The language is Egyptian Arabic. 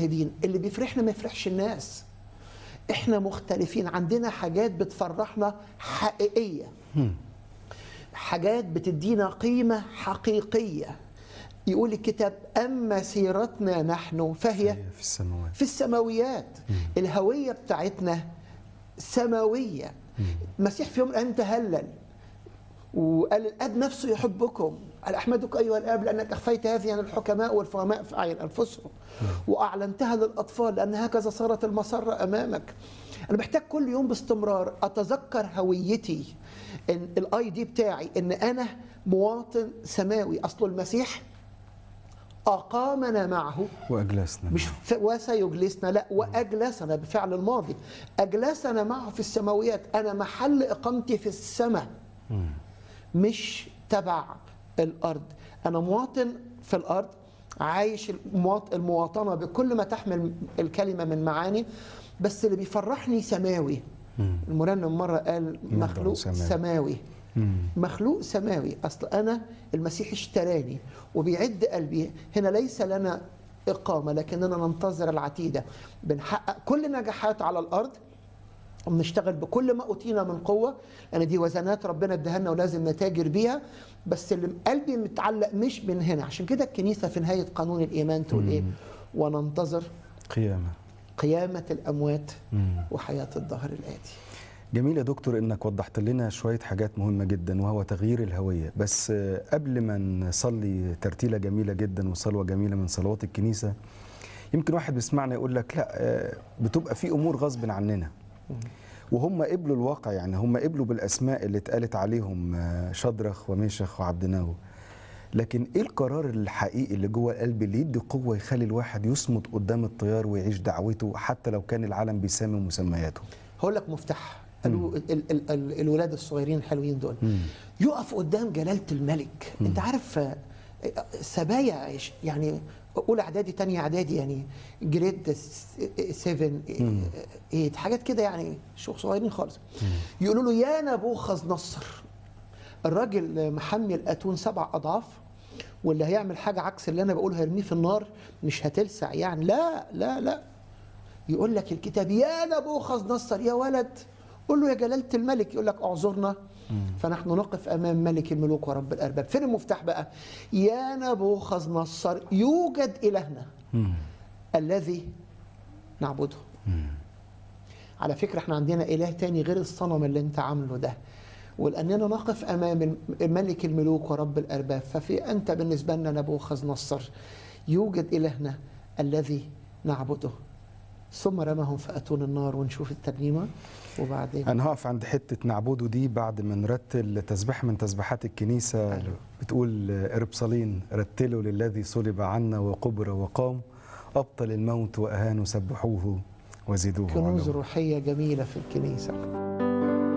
المشاهدين اللي بيفرحنا ما يفرحش الناس احنا مختلفين عندنا حاجات بتفرحنا حقيقيه حاجات بتدينا قيمه حقيقيه يقول الكتاب اما سيرتنا نحن فهي هي في السماوات في السماويات الهويه بتاعتنا سماويه المسيح في يوم من الايام تهلل وقال الاب نفسه يحبكم قال احمدك ايها الاب لانك اخفيت هذه عن الحكماء والفهماء في اعين انفسهم واعلنتها للاطفال لان هكذا صارت المسره امامك انا محتاج كل يوم باستمرار اتذكر هويتي ان الاي دي بتاعي ان انا مواطن سماوي اصل المسيح اقامنا معه واجلسنا مش ف- وسيجلسنا لا واجلسنا بفعل الماضي اجلسنا معه في السماويات انا محل اقامتي في السماء مش تبع الارض انا مواطن في الارض عايش المواط- المواطنه بكل ما تحمل الكلمه من معاني بس اللي بيفرحني سماوي المرنم مره قال مخلوق سماوي. سماوي مخلوق سماوي اصل انا المسيح اشتراني وبيعد قلبي هنا ليس لنا اقامه لكننا ننتظر العتيده بنحقق كل نجاحات على الارض وبنشتغل بكل ما اوتينا من قوه لان دي وزنات ربنا اداها لنا ولازم نتاجر بيها بس اللي قلبي متعلق مش من هنا عشان كده الكنيسه في نهايه قانون الايمان تقول ايه وننتظر قيامه قيامه الاموات مم. وحياه الظهر الاتي جميل يا دكتور انك وضحت لنا شويه حاجات مهمه جدا وهو تغيير الهويه بس آه، قبل ما نصلي ترتيله جميله جدا وصلوه جميله من صلوات الكنيسه يمكن واحد بيسمعنا يقول لك لا آه، بتبقى في امور غصب عننا وهم قبلوا الواقع يعني هم قبلوا بالاسماء اللي اتقالت عليهم آه، شدرخ وميشخ وعبد ناو لكن ايه القرار الحقيقي اللي جوه القلب اللي يدي قوه يخلي الواحد يصمد قدام التيار ويعيش دعوته حتى لو كان العالم بيسامي مسمياته هقول لك مفتاح قالوا ال- ال- ال- ال- الولاد الصغيرين الحلوين دول مم. يقف قدام جلاله الملك انت عارف آه، سبايا يعني اولى اعدادي تانية اعدادي يعني جريد 7 8 حاجات كده يعني شوف صغيرين خالص يقولوا له يا نبوخذ نصر الراجل محمي الاتون سبع اضعاف واللي هيعمل حاجه عكس اللي انا بقوله هيرميه في النار مش هتلسع يعني لا لا لا يقول لك الكتاب يا نبوخذ نصر يا ولد قول له يا جلالة الملك يقول لك اعذرنا فنحن نقف امام ملك الملوك ورب الارباب فين المفتاح بقى يا نبوخذ نصر يوجد الهنا الذي نعبده على فكرة احنا عندنا إله تاني غير الصنم اللي انت عامله ده ولأننا نقف أمام ملك الملوك ورب الأرباب ففي أنت بالنسبة لنا نبوخذ نصر يوجد إلهنا الذي نعبده ثم رماهم فأتون النار ونشوف الترنيمة وبعدين انا هقف عند حته نعبده دي بعد ما نرتل تسبيح من تسبيحات الكنيسه أيوة. بتقول اربصلين رتلوا للذي صلب عنا وقبر وقام ابطل الموت واهانوا سبحوه وزدوه كنوز علوا. روحية جميلة في الكنيسة